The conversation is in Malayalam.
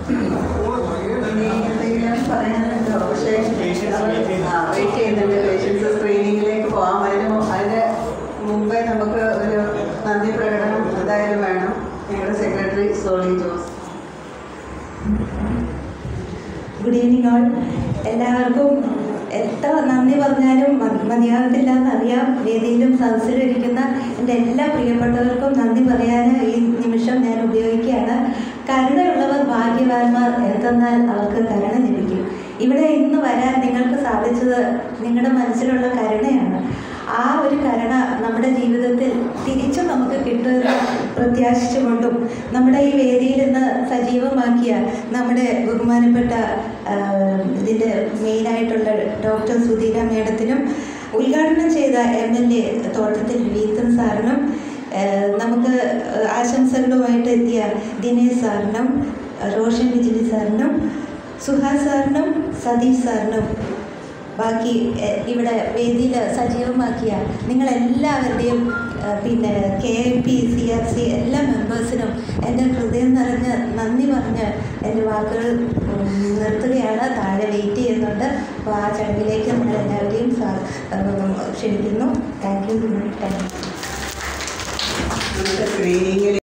ഇനി എന്തെങ്കിലും പറയാനുണ്ടോ പക്ഷേ വെയിറ്റ് ചെയ്യുന്നുണ്ട് പേഷ്യൻസ് സ്ക്രീനിങ്ങിലേക്ക് പോകാം അതിന് മു- അതിന് മുമ്പേ നമുക്ക് ഒരു നന്ദി പ്രകടനം എന്തായാലും വേണം ഞങ്ങളുടെ secretary Soli Jose good evening all എല്ലാവർക്കും എത്ര നന്ദി പറഞ്ഞാലും മ- മതിയാകത്തില്ല എന്നറിയാം വേദിയിലും സദസ്സിലും ഇരിക്കുന്ന എൻ്റെ എല്ലാ പ്രിയപ്പെട്ടവർക്കും നന്ദി പറയാൻ ഈ നിമിഷം ഞാൻ ഉപയോഗിക്കുകയാണ് കരുണയുള്ളവർ ഭാഗ്യവാന്മാർ എന്തെന്നാൽ അവർക്ക് കരുണ ലഭിക്കും ഇവിടെ ഇന്ന് വരാൻ നിങ്ങൾക്ക് സാധിച്ചത് നിങ്ങളുടെ മനസ്സിലുള്ള കരുണയാണ് ആ ഒരു കരുണ നമ്മുടെ ജീവിതത്തിൽ തിരിച്ചും നമുക്ക് കിട്ടുമെന്ന് പ്രത്യാശിച്ചുകൊണ്ടും നമ്മുടെ ഈ വേദിയിൽ ഇന്ന് സജീവമാക്കിയ നമ്മുടെ ബഹുമാനപ്പെട്ട ആ, ഇതിൻ്റെ മെയിനായിട്ടുള്ള ഡോക്ടർ സുധീര മേഡത്തിനും ഉദ്ഘാടനം ചെയ്ത എം എൽ എ തോട്ടത്തിൽ വീത്തൻ സാറിനും ആ, നമുക്ക് ആശംസകളുമായിട്ട് എത്തിയ ദിനേശ് സാറിനും റോഷൻ വിജിലി സാറിനും സുഹാസ് സാറിനും സതീഷ് സാറിനും ബാക്കി എ, ഇവിടെ വേദിയിൽ സജീവമാക്കിയ നിങ്ങളെല്ലാവരുടെയും എ, പിന്നെ K I P C R C എല്ലാ മെമ്പേഴ്സിനും എൻ്റെ ഹൃദയം നിറഞ്ഞ് നന്ദി പറഞ്ഞ് എൻ്റെ വാക്കുകൾ ഉം, നിർത്തുകയാണ് താഴെ വെയിറ്റ് ചെയ്യുന്നുണ്ട് അപ്പോൾ ആ ചടങ്ങിലേക്ക് നിങ്ങളെല്ലാവരെയും സ്വാ- ഉം, ക്ഷണിക്കുന്നു താങ്ക് യു താങ്ക് യു നമുക്ക് സ്ക്രീനിങ്ങിൽ